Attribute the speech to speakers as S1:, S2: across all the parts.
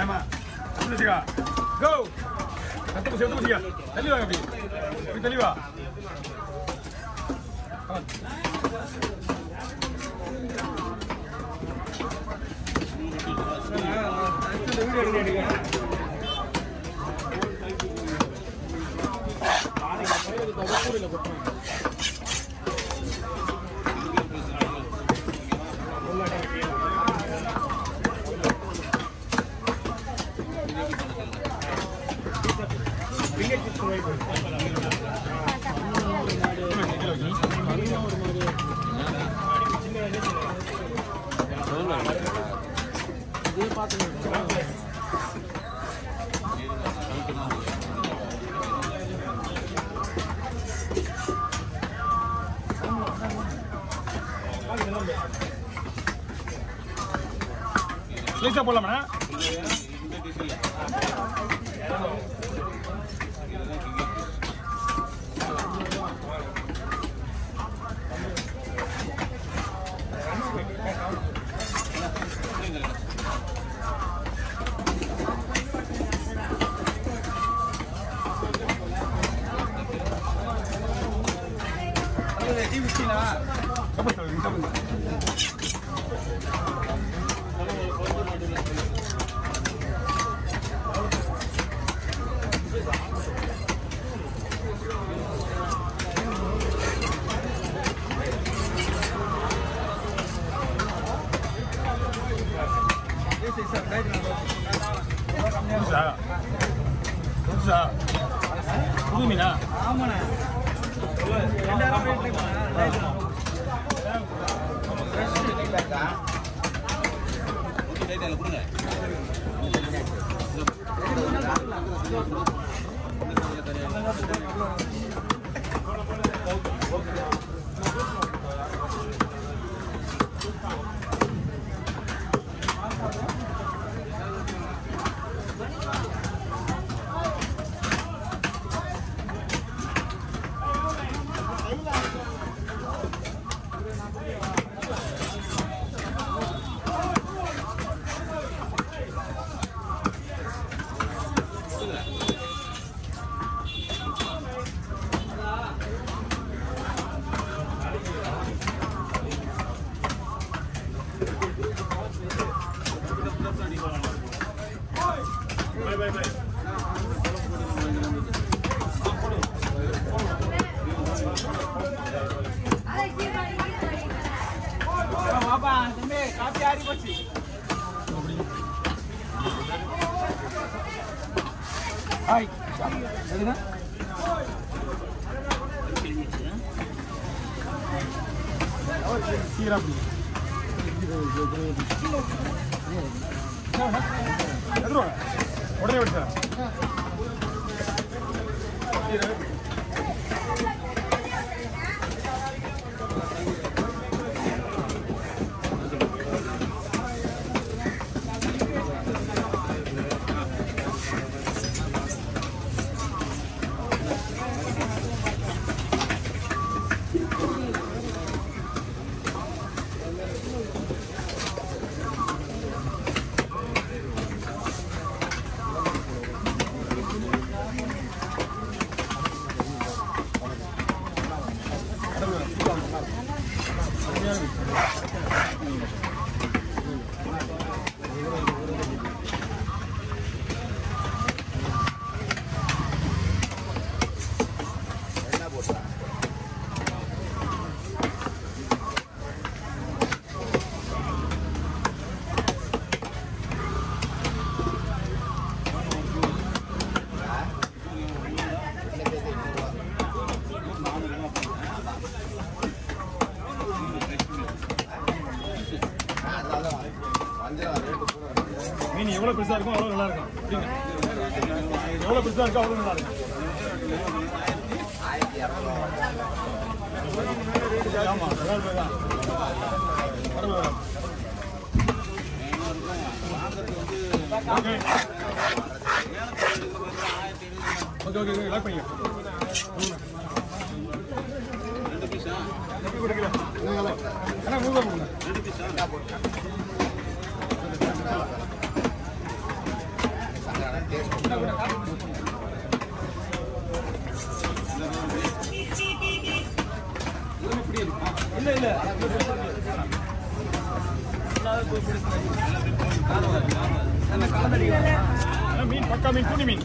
S1: ஆமா புரிஞ்சுக்கா கோ கத்து புசி எடுத்து புசிக்கா தள்ளி வாங்க அப்படி அப்படி தள்ளி வா ஸ்லைஸா போடலாமா சாப்பிடு சாப்பிடு புதுசா புதுசா புது மீனா
S2: ஆமாண்ணே ரெண்டாயிரம் ரேட் இருக்குண்ணா பாப்பா தம்பி காப்பி ஆறி போச்சு
S1: ஹாய் சரிண்ணா சீரா அப்படி எதிர்வாங்க உடனே விட்டு மீன் எவ்வளவு பெருசா இருக்கும் அவ்வளவு நல்லா இருக்கும் அப்படிங்க எவ்வளவு பெருசா இருக்கோ அவ்வளவு நல்லா இருக்கும் ஆமா நல்லா இருக்கும் தான். கடவுள் வரும். Okay okay okay okay lock பண்ணிக்க எப்படி கொடுக்கல அண்ணா மூவ் பண்ணுங்க
S2: இல்ல இல்ல நம்ம கலந்தடிக்கலாம்
S1: அதான் மீன் பக்கா மீன் கூனி மீன்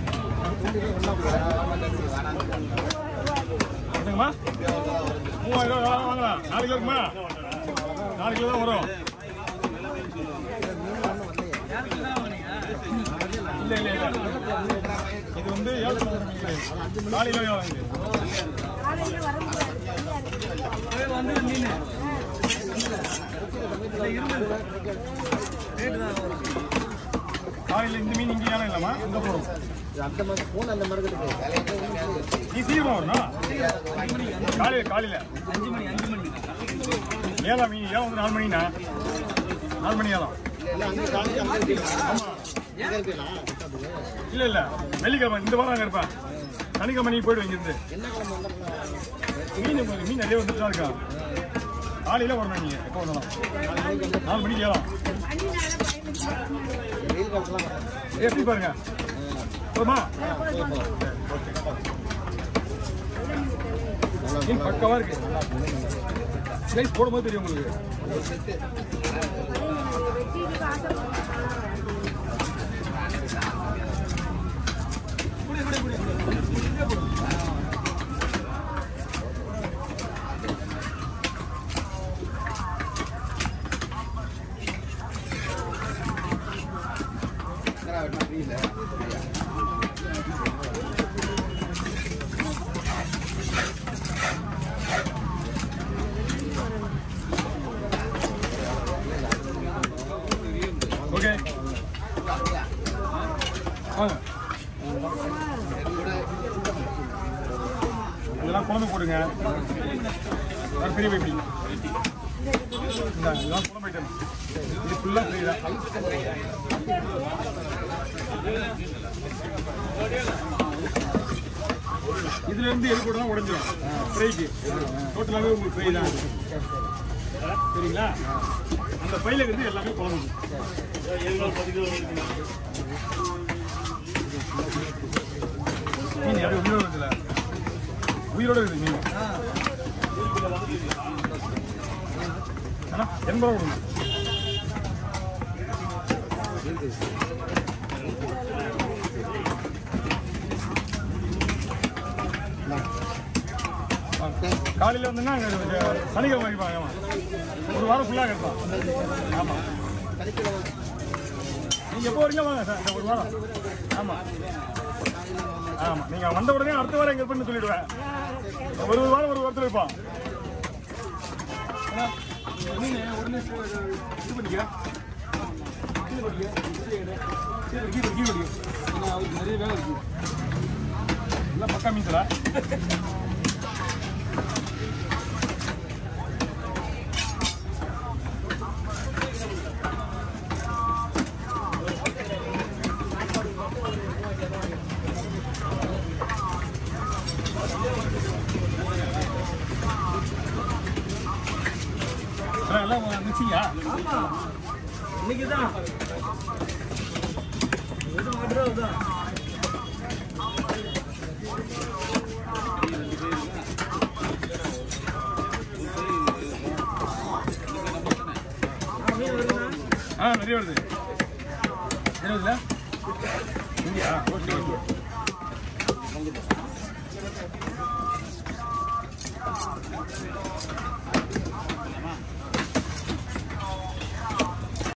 S1: என்னங்கம்மா மூவாயிரம் ரூபா வாங்கலாம் நாலு கிலோ இருக்குமா நாலு கிலோ தான் வரும் இல்ல இல்ல இல்ல இது வந்து ஏழு கிலோ வரும் மீன். நாலு கிலோ வாங்குது
S2: வந்து மீன் இல்ல இருந்தது ரேட்டு தான் வரும்
S1: காலையில் இந்த மீன் இங்கே ஏலம் இல்லாமா அங்கே போகிறோம்
S3: அந்த மாதிரி போன் அந்த மாதிரி இருக்கு
S1: நீ சீக்கிரம் வரணும் காலையில் காலையில்
S2: அஞ்சு மணி அஞ்சு மணி
S1: ஏழாம் மீன் ஏழம் வந்து நாலு மணிண்ணா நாலு மணி ஏழம்
S3: இல்ல அங்க காலேஜ் அங்க இருக்கீங்களா
S1: ஆமா
S3: அங்க இருக்கீங்களா
S1: இல்ல இல்ல வெள்ளிக்கிழமை இந்த வாரம் அங்க இருப்பேன் சனிக்கிழமை நீ போயிடு இங்கிருந்து
S3: என்ன கிழமை வந்தோம்னா
S1: மீன் உங்களுக்கு மீன் நிறைய வந்துட்டு தான் இருக்கா காலையில வரணும் நீங்க எப்போ வந்தாலும் நாலு மணிக்கு ஏலாம்
S3: வெயில் காலத்துலாம்
S1: எப்படி பாருங்க போதுமா மீன் பக்கவா இருக்கு ஸ்லைஸ் போடும்போது தெரியும் உங்களுக்கு ஓகே வாங்க இதெல்லாம் குழம்பு போடுங்க வேற பெரிய பேபி இந்த இதெல்லாம் குழம்பு ஐட்டம் இது ஃபுல்லாக ஃப்ரீ தான் இதுல இருந்து எது கூட தான் உடைஞ்சிரும் ஃப்ரைக்கு டோட்டலாகவே உங்களுக்கு ஃப்ரை தான் சரிங்களா அந்த பையில இருந்து எல்லாமே குழம்பு மீன் யாரும் உயிரோட இருக்குல்ல உயிரோட இருக்குது மீன் ஆனா எண்பது ரூபா கொடுங்க காலையில் வந்துன்னா அங்க சனிக்கிழமை வரைக்கும் ஆமா ஒரு வாரம் ஃபுல்லாக இருப்பான் ஆமாம் நீங்கள் எப்போ வரைக்கும் வாங்க சார் இந்த ஒரு வாரம் ஆமாம் ஆமாம் நீங்கள் வந்த உடனே அடுத்த வாரம் எங்கே இருப்பேன்னு சொல்லிடுவேன் ஒரு ஒரு வாரம் ஒரு வாரத்தில் இருப்பான் ஏன்னா, மீன் உடனே இது பண்ணிக்க கீழே படிக்க கீழே கீழே கீழே படிக்க ஏன்னா அவருக்கு நிறைய வேலை இருக்கு எல்லாம் பக்கா மீன் தரா எல்லாம் மிக்சிங்கா
S2: ஆமா இன்னைக்கு தான் எது மாட்டுறோ தான் மீன் வருதுண்ணா
S1: ஆ நிறைய வருது நிறைய வருதுல இங்கேயா ஓகே ஓகே